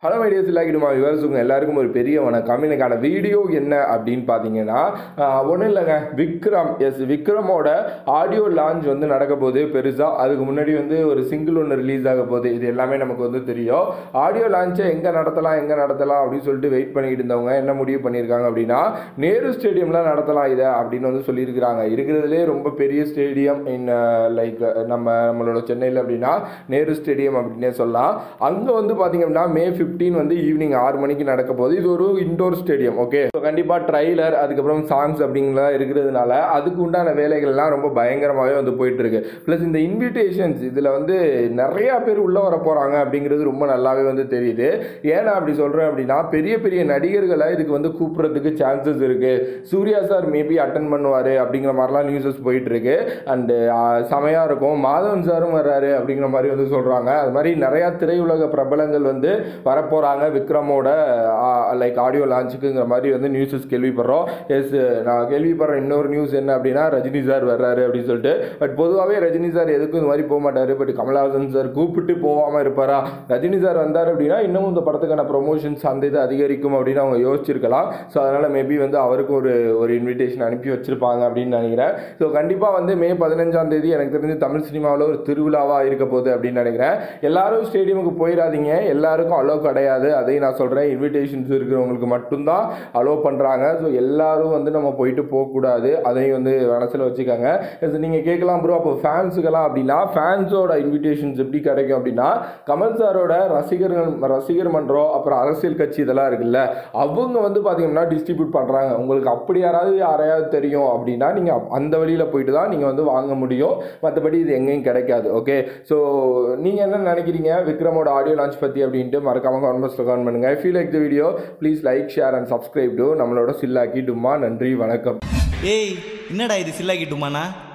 hello மைடியஸ் இல்லாக்கிடுமா விவரசுங்க எல்லாருக்கும் ஒரு பெரிய வணக்கம் எனக்கான வீடியோ என்ன அப்படின்னு பார்த்தீங்கன்னா ஒன்றும் இல்லைங்க விக்ரம் எஸ் விக்ரமோட ஆடியோ லான்ச் வந்து நடக்க போகுது பெருசாக அதுக்கு முன்னாடி வந்து ஒரு சிங்கிள் ஒன்று ரிலீஸ் ஆக போகுது இது எல்லாமே நமக்கு வந்து தெரியும் ஆடியோ லான்ச்சை எங்கே நடத்தலாம் எங்கே நடத்தலாம் அப்படின்னு சொல்லிட்டு வெயிட் பண்ணிக்கிட்டு இருந்தவங்க என்ன முடிவு பண்ணியிருக்காங்க அப்படின்னா நேரு ஸ்டேடியமில் நடத்தலாம் இதை அப்படின்னு வந்து சொல்லியிருக்கிறாங்க இருக்கிறதுலே ரொம்ப பெரிய ஸ்டேடியம் இன் லைக் நம்ம நம்மளோட சென்னையில் அப்படின்னா நேரு ஸ்டேடியம் அப்படின்னே சொல்லலாம் அங்கே வந்து பார்த்தீங்க அப்படின்னா மே ஃபிஃப்டீன் வந்து ஈவினிங் ஆறு மணிக்கு நடக்க போகுது இது ஒரு இண்டோர் ஸ்டேடியம் ஓகே ஸோ கண்டிப்பாக ட்ரைலர் அதுக்கப்புறம் சாங்ஸ் அப்படிங்கலாம் இருக்கிறதுனால அதுக்கு உண்டான வேலைகள்லாம் ரொம்ப பயங்கரமாகவே வந்து போயிட்டு இருக்கு ப்ளஸ் இந்த இன்விடேஷன்ஸ் இதில் வந்து நிறையா பேர் உள்ளே வர போகிறாங்க அப்படிங்கிறது ரொம்ப நல்லாவே வந்து தெரியுது ஏன்னா அப்படி சொல்கிறேன் அப்படின்னா பெரிய பெரிய நடிகர்களை இதுக்கு வந்து கூப்பிட்றதுக்கு சான்சஸ் இருக்குது சூர்யா சார் மேபி அட்டன் பண்ணுவார் அப்படிங்கிற மாதிரிலாம் நியூஸஸ் போயிட்டு இருக்கு அண்டு செமையாக இருக்கும் மாதவன் சாரும் வர்றாரு அப்படிங்கிற மாதிரி வந்து சொல்கிறாங்க அது மாதிரி நிறையா திரையுலக பிரபலங்கள் வந்து வரப்போகிறாங்க விக்ரமோட லைக் ஆடியோ லான்ச்சுக்குங்கிற மாதிரி வந்து நியூஸஸ் கேள்விப்படுறோம் எஸ் நான் கேள்விப்படுற இன்னொரு நியூஸ் என்ன அப்படின்னா ரஜினி சார் வர்றாரு அப்படின்னு சொல்லிட்டு பட் பொதுவாகவே ரஜினி சார் எதுக்கும் இந்த மாதிரி போக மாட்டார் பட் கமல்ஹாசன் சார் கூப்பிட்டு போகாமல் இருப்பாரா ரஜினி சார் வந்தார் அப்படின்னா இன்னும் இந்த படத்துக்கான ப்ரொமோஷன்ஸ் அந்த இது அதிகரிக்கும் அப்படின்னு அவங்க யோசிச்சிருக்கலாம் ஸோ அதனால் மேபி வந்து அவருக்கும் ஒரு ஒரு இன்விடேஷன் அனுப்பி வச்சிருப்பாங்க அப்படின்னு நினைக்கிறேன் ஸோ கண்டிப்பாக வந்து மே பதினஞ்சாம் தேதி எனக்கு தெரிஞ்சு தமிழ் சினிமாவில் ஒரு திருவிழாவாக இருக்க போகுது அப்படின்னு நினைக்கிறேன் எல்லாரும் ஸ்டேடியமுக்கு போயிடாதீங்க எல்லாருக்கும் அலோ கிடையாது அதையும் நான் சொல்கிறேன் இன்விடேஷன்ஸ் இருக்கிறவங்களுக்கு மட்டும்தான் அலோ பண்ணுறாங்க ஸோ எல்லாரும் வந்து நம்ம போயிட்டு போகக்கூடாது அதையும் வந்து மனசில் வச்சுக்கோங்க நீங்கள் கேட்கலாம் ப்ரோ அப்போ ஃபேன்ஸுக்கெல்லாம் அப்படின்னா ஃபேன்ஸோட இன்விடேஷன்ஸ் எப்படி கிடைக்கும் அப்படின்னா கமல் சாரோட ரசிகர்கள் ரசிகர் மன்றம் அப்புறம் அரசியல் கட்சி இதெல்லாம் இருக்குல்ல அவங்க வந்து பார்த்தீங்கன்னா டிஸ்ட்ரிபியூட் பண்ணுறாங்க உங்களுக்கு அப்படி யாராவது யாரையாவது தெரியும் அப்படின்னா நீங்கள் அந்த வழியில் போயிட்டு தான் நீங்கள் வந்து வாங்க முடியும் மற்றபடி இது எங்கேயும் கிடைக்காது ஓகே ஸோ நீங்கள் என்ன நினைக்கிறீங்க விக்ரமோட ஆடியோ லான்ச் பற்றி அப்படின்ட்டு மறக்காம கான்வர்ஸில் கமெண்ட் பண்ணுங்கள் feel like the video please like share and subscribe to நம்மளோட சில்லாக்கி டும்மா நன்றி வணக்கம் ஏய் என்னடா இது சில்லாக்கிட்டுமாண்ணா